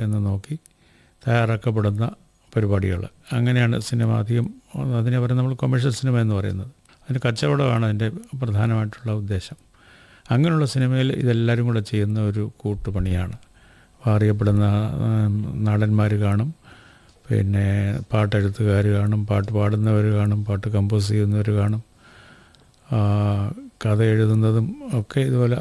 എന്ന് നോക്കി തയ്യാറാക്കപ്പെടുന്ന പരിപാടികൾ അങ്ങനെയാണ് സിനിമ അധികം അതിനെ പറയുന്നത് നമ്മൾ കൊമേഴ്ഷ്യൽ സിനിമ എന്ന് പറയുന്നത് അതിന് കച്ചവടമാണ് അതിൻ്റെ പ്രധാനമായിട്ടുള്ള ഉദ്ദേശം അങ്ങനെയുള്ള സിനിമയിൽ ഇതെല്ലാവരും കൂടെ ചെയ്യുന്ന ഒരു കൂട്ടുപണിയാണ് അറിയപ്പെടുന്ന നടന്മാർ കാണും പിന്നെ പാട്ടെഴുത്തുകാർ കാണും പാട്ട് പാടുന്നവർ കാണും പാട്ട് കമ്പോസ് ചെയ്യുന്നവർ കാണും ആ, കഥ എഴുതുന്നതും ഒക്കെ ഇതുപോലെ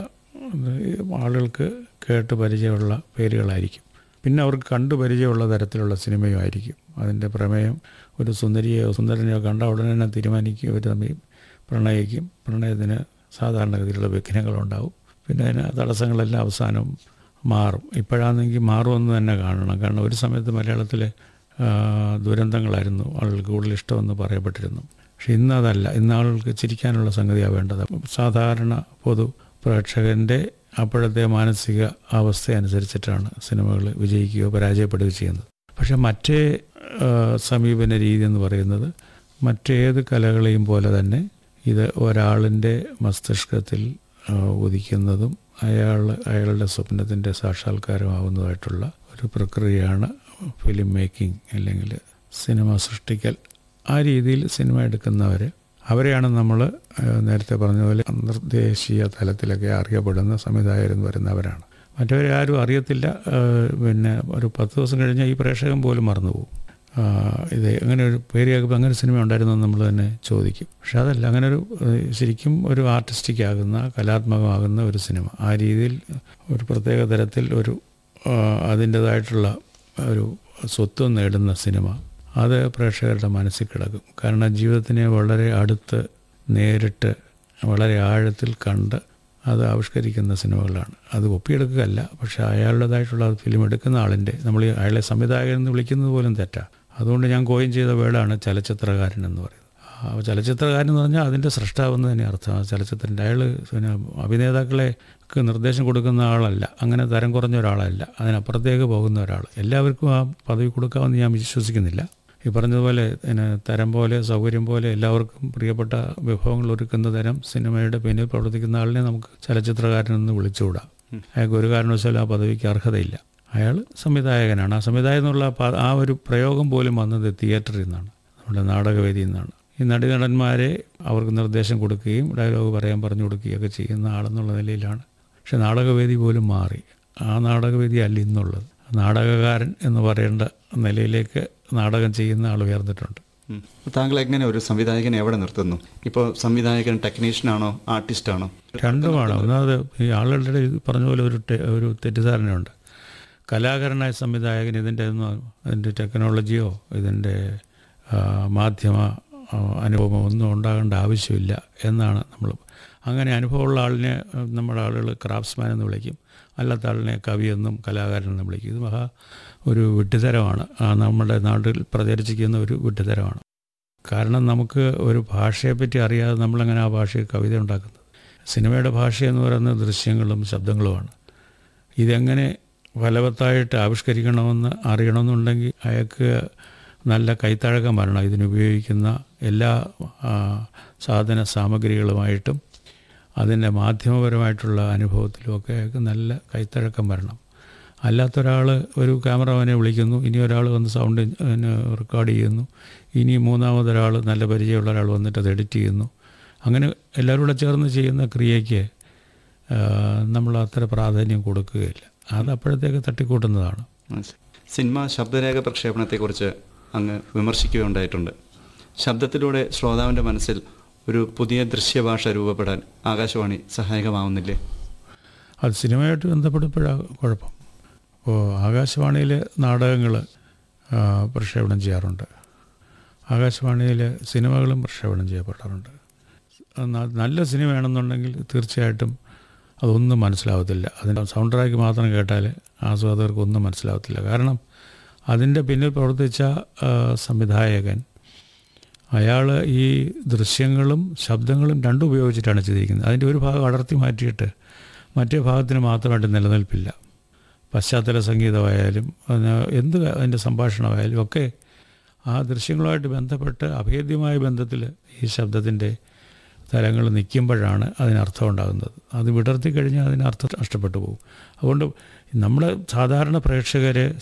ആളുകൾക്ക് കേട്ട് പരിചയമുള്ള പേരുകളായിരിക്കും പിന്നെ അവർക്ക് കണ്ടു പരിചയമുള്ള തരത്തിലുള്ള സിനിമയും ആയിരിക്കും അതിൻ്റെ പ്രമേയം ഒരു സുന്ദരിയോ സുന്ദരനെയോ കണ്ട ഉടനെ തന്നെ തീരുമാനിക്കും ഇവർ തമ്മിൽ പ്രണയിക്കും പ്രണയത്തിന് സാധാരണഗതിയിലുള്ള വിഘ്നങ്ങളുണ്ടാവും പിന്നെ അതിന് തടസ്സങ്ങളെല്ലാം അവസാനം മാറും ഇപ്പോഴാണെങ്കിൽ മാറുമെന്ന് തന്നെ കാണണം കാരണം ഒരു സമയത്ത് മലയാളത്തിലെ ആ, ദുരന്തങ്ങളായിരുന്നു ആളുകൾക്ക് കൂടുതൽ ഇഷ്ടമെന്ന് പറയപ്പെട്ടിരുന്നു പക്ഷെ ഇന്ന് അതല്ല ഇന്ന് ആളുകൾക്ക് ചിരിക്കാനുള്ള സംഗതിയാണ് വേണ്ടത് സാധാരണ പൊതു പ്രേക്ഷകൻ്റെ അപ്പോഴത്തെ മാനസിക അവസ്ഥ അനുസരിച്ചിട്ടാണ് സിനിമകൾ വിജയിക്കുകയോ പരാജയപ്പെടുകയോ ചെയ്യുന്നത് പക്ഷെ മറ്റേ ആ, സമീപന രീതി എന്ന് പറയുന്നത് മറ്റേത് കലകളെയും പോലെ തന്നെ ഇത് ഒരാളിൻ്റെ മസ്തിഷ്കത്തിൽ ആ, ഉദിക്കുന്നതും അയാൾ അയാളുടെ സ്വപ്നത്തിൻ്റെ സാക്ഷാത്കാരമാവുന്നതായിട്ടുള്ള ഒരു പ്രക്രിയയാണ് ഫിലിം മേക്കിംഗ് അല്ലെങ്കിൽ സിനിമ സൃഷ്ടിക്കൽ ആ രീതിയിൽ സിനിമ എടുക്കുന്നവർ അവരെയാണ് നമ്മൾ നേരത്തെ പറഞ്ഞ പോലെ അന്തർദേശീയ തലത്തിലൊക്കെ അറിയപ്പെടുന്ന സംവിധായകരെന്ന് പറയുന്നവരാണ് മറ്റവരെ ആരും അറിയത്തില്ല ആ, പിന്നെ ഒരു പത്ത് ദിവസം കഴിഞ്ഞാൽ ഈ പ്രേക്ഷകൻ പോലും മറന്നുപോകും ആ, ഇത് അങ്ങനെ ഒരു പേര് കേൾക്കുമ്പോൾ അങ്ങനെ സിനിമ ഉണ്ടായിരുന്നു എന്ന് നമ്മൾ തന്നെ ചോദിക്കും പക്ഷെ അതല്ല അങ്ങനെ ഒരു ഏഹ്, ശരിക്കും ഒരു ആർട്ടിസ്റ്റിക് ആകുന്ന കലാത്മകമാകുന്ന ഒരു സിനിമ ആ രീതിയിൽ ഒരു പ്രത്യേക തരത്തിൽ ഒരു ആ, അതിൻ്റേതായിട്ടുള്ള ഒരു സ്വത്വം നേടുന്ന സിനിമ അത് പ്രേക്ഷകരുടെ മനസ്സിൽ കിടക്കും കാരണം ജീവിതത്തിനെ വളരെ അടുത്ത് നേരിട്ട് വളരെ ആഴത്തിൽ കണ്ട് അത് ആവിഷ്കരിക്കുന്ന സിനിമകളാണ് അത് ഒപ്പിയെടുക്കുകയല്ല പക്ഷേ അയാളുടേതായിട്ടുള്ള ഫിലിം എടുക്കുന്ന ആളിൻ്റെ നമ്മൾ ഈ അയാളെ സംവിധായകൻ എന്ന് വിളിക്കുന്നത് പോലും തെറ്റാ അതുകൊണ്ട് ഞാൻ കോയിൻ ചെയ്ത വേർഡാണ് ചലച്ചിത്രകാരൻ എന്ന് പറയുന്നത് ആ ചലച്ചിത്രകാരൻ എന്ന് പറഞ്ഞാൽ അതിൻ്റെ സൃഷ്ടാവെന്ന് തന്നെ അർത്ഥം ആ ചലച്ചിത്രൻ്റെ അയാൾ പിന്നെ അഭിനേതാക്കളെ ക്ക് നിർദ്ദേശം കൊടുക്കുന്ന ആളല്ല അങ്ങനെ തരം കുറഞ്ഞ ഒരാളല്ല അതിനപ്പുറത്തേക്ക് പോകുന്ന ഒരാൾ എല്ലാവർക്കും ആ പദവി കൊടുക്കാമെന്ന് ഞാൻ വിശ്വസിക്കുന്നില്ല ഈ പറഞ്ഞതുപോലെ പിന്നെ തരം പോലെ സൗകര്യം പോലെ എല്ലാവർക്കും പ്രിയപ്പെട്ട വിഭവങ്ങൾ ഒരുക്കുന്ന തരം സിനിമയുടെ പിന്നിൽ പ്രവർത്തിക്കുന്ന ആളിനെ നമുക്ക് ചലച്ചിത്രകാരനെന്ന് വിളിച്ചുകൂടാ അയാൾക്ക് ഒരു കാരണവശാലും ആ പദവിക്ക് അർഹതയില്ല അയാൾ സംവിധായകനാണ് ആ സംവിധായകം എന്നുള്ള പ- ആ ഒരു പ്രയോഗം പോലും വന്നത് തിയേറ്ററിൽ നിന്നാണ് നമ്മുടെ നാടകവേദിയിൽ നിന്നാണ് ഈ നടീനടന്മാരെ അവർക്ക് നിർദ്ദേശം കൊടുക്കുകയും ഡയലോഗ് പറയാൻ പറഞ്ഞു കൊടുക്കുകയൊക്കെ ചെയ്യുന്ന ആളെന്നുള്ള നിലയിലാണ് പക്ഷെ നാടകവേദി പോലും മാറി ആ നാടകവേദി അല്ല ഇന്നുള്ളത് നാടകകാരൻ എന്ന് പറയേണ്ട നിലയിലേക്ക് നാടകം ചെയ്യുന്ന ആൾ ഉയർന്നിട്ടുണ്ട് ഉം. താങ്കൾ എങ്ങനെ ഒരു സംവിധായകനെ എവിടെ നിർത്തുന്നു ഇപ്പോൾ സംവിധായകൻ ടെക്നീഷ്യനാണോ ആർട്ടിസ്റ്റാണോ രണ്ടുമാണ് ഒന്നാമത് ഈ ആളുകളുടെ ഇടയിൽ പറഞ്ഞ പോലെ ഒരു ടെ- ഒരു തെറ്റിദ്ധാരണയുണ്ട് കലാകാരനായ സംവിധായകൻ ഇതിൻ്റെ ഒന്നും അതിൻ്റെ ടെക്നോളജിയോ ഇതിൻ്റെ ആ, മാധ്യമ ആ, അനുഭവമോ ഒന്നും ഉണ്ടാകേണ്ട ആവശ്യമില്ല എന്നാണ് നമ്മൾ അങ്ങനെ അനുഭവമുള്ള ആളിനെ ആ, നമ്മുടെ ആളുകൾ ക്രാഫ്റ്റ്സ്മാൻ എന്ന് വിളിക്കും അല്ലാത്ത ആളിനെ കവിയെന്നും കലാകാരനെന്നും വിളിക്കും ഇത് മഹാ ഒരു വിഡ്ഢിതരമാണ് ആ, നമ്മുടെ നാട്ടിൽ പ്രചരിച്ചിരിക്കുന്ന ഒരു വിഡ്ഢിതരമാണ് കാരണം നമുക്ക് ഒരു ഭാഷയെപ്പറ്റി അറിയാതെ നമ്മളെങ്ങനെ ആ ഭാഷയിൽ കവിത ഉണ്ടാക്കുന്നത് സിനിമയുടെ ഭാഷ എന്ന് പറയുന്നത് ദൃശ്യങ്ങളും ശബ്ദങ്ങളുമാണ് ഇതെങ്ങനെ ഫലവത്തായിട്ട് ആവിഷ്കരിക്കണമെന്ന് അറിയണമെന്നുണ്ടെങ്കിൽ അയാൾക്ക് നല്ല കൈത്തഴക്കം വരണം ഇതിനുപയോഗിക്കുന്ന എല്ലാ ആ, സാധന സാമഗ്രികളുമായിട്ടും അതിൻ്റെ മാധ്യമപരമായിട്ടുള്ള അനുഭവത്തിലുമൊക്കെ അയാൾക്ക് നല്ല കൈത്തഴക്കം വരണം അല്ലാത്തൊരാൾ ഒരു ക്യാമറമാനെ വിളിക്കുന്നു ഇനി ഒരാൾ വന്ന് സൗണ്ട് റെക്കോർഡ് ചെയ്യുന്നു ഇനി മൂന്നാമതൊരാൾ നല്ല പരിചയമുള്ള ഒരാൾ വന്നിട്ട് അത് എഡിറ്റ് ചെയ്യുന്നു അങ്ങനെ എല്ലാവരും കൂടെ ചേർന്ന് ചെയ്യുന്ന ക്രിയയ്ക്ക് ആ, നമ്മൾ അത്ര പ്രാധാന്യം കൊടുക്കുകയില്ല അത് അപ്പോഴത്തേക്ക് തട്ടിക്കൂട്ടുന്നതാണ് മനസ്സിലായി. സിനിമ ശബ്ദരേഖ പ്രക്ഷേപണത്തെക്കുറിച്ച് അങ്ങ് വിമർശിക്കുകയുണ്ടായിട്ടുണ്ട് ശബ്ദത്തിലൂടെ ശ്രോതാവിൻ്റെ മനസ്സിൽ ഒരു പുതിയ ദൃശ്യഭാഷ രൂപപ്പെടാൻ ആകാശവാണി സഹായകമാവുന്നില്ലേ അത് സിനിമയായിട്ട് ബന്ധപ്പെടുമ്പോഴാണ് കുഴപ്പം അപ്പോൾ ആകാശവാണിയിൽ നാടകങ്ങൾ പ്രക്ഷേപണം ചെയ്യാറുണ്ട് ആകാശവാണിയിൽ സിനിമകളും പ്രക്ഷേപണം ചെയ്യപ്പെടാറുണ്ട് അത് ന- നല്ല സിനിമയാണെന്നുണ്ടെങ്കിൽ തീർച്ചയായിട്ടും അതൊന്നും മനസ്സിലാവത്തില്ല അതിൻ്റെ സൗണ്ട് ട്രാക്ക് മാത്രം കേട്ടാൽ ആസ്വാദകർക്ക് ഒന്നും മനസ്സിലാവത്തില്ല കാരണം അതിൻ്റെ പിന്നിൽ പ്രവർത്തിച്ച ആ, സംവിധായകൻ അയാൾ ഈ ദൃശ്യങ്ങളും ശബ്ദങ്ങളും രണ്ടും ഉപയോഗിച്ചിട്ടാണ് ചെയ്തിരിക്കുന്നത് അതിൻ്റെ ഒരു ഭാഗം അടർത്തി മാറ്റിയിട്ട് മറ്റേ ഭാഗത്തിന് മാത്രമായിട്ട് നിലനിൽപ്പില്ല പശ്ചാത്തല സംഗീതമായാലും അതിന് എന്ത് അതിൻ്റെ സംഭാഷണമായാലും ഒക്കെ ആ ദൃശ്യങ്ങളുമായിട്ട് ബന്ധപ്പെട്ട് അഭേദ്യമായ ബന്ധത്തിൽ ഈ ശബ്ദത്തിൻ്റെ തലങ്ങൾ നിൽക്കുമ്പോഴാണ് അതിനർത്ഥം ഉണ്ടാകുന്നത് അത് വിടർത്തി കഴിഞ്ഞാൽ അതിന് അർത്ഥം നഷ്ടപ്പെട്ടു പോകും അതുകൊണ്ട് നമ്മൾ സാധാരണ പ്രേക്ഷകരെ